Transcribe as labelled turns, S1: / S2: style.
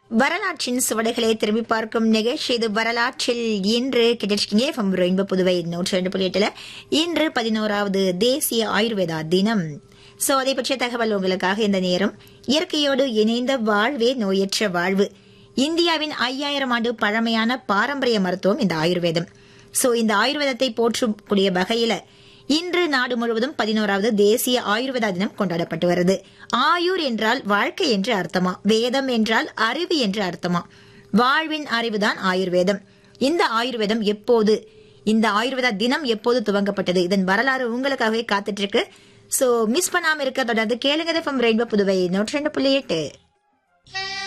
S1: வரலாற்றின் சுவடுகளை திரும்பி பார்க்கும் நிகழ்ச்சி இது வரலாற்றில் இன்று கிடைச்சிருக்கீங்க எஃப்எம் ரெயின்போ புதுவை நூற்றி ரெண்டு புள்ளி எட்டுல இன்று பதினோராவது தேசிய ஆயுர்வேதா தினம் சோ அதை பற்றிய தகவல் உங்களுக்காக இந்த நேரம் இயற்கையோடு இணைந்த வாழ்வே நோயற்ற வாழ்வு இந்தியாவின் ஐயாயிரம் ஆண்டு பழமையான பாரம்பரிய மருத்துவம் இந்த ஆயுர்வேதம் சோ இந்த ஆயுர்வேதத்தை போற்றக்கூடிய வகையில இன்று நாடு முழுவதும் பதினோராவது தேசிய ஆயுர்வேதா தினம் கொண்டாடப்பட்டு வருது ஆயுர் என்றால் வாழ்க்கை என்று அர்த்தமா வேதம் என்றால் அறிவு என்று அர்த்தமா வாழ்வின் அறிவுதான் ஆயுர்வேதம் இந்த ஆயுர்வேதம் எப்போது இந்த ஆயுர்வேதா தினம் எப்போது துவங்கப்பட்டது இதன் வரலாறு உங்களுக்காகவே காத்துட்டு இருக்கு சோ மிஸ் பண்ணாம இருக்க தொடர்ந்து கேளுங்க ரெயின்போ புதுவை நூற்றி ரெண்டு புள்ளி எட்டு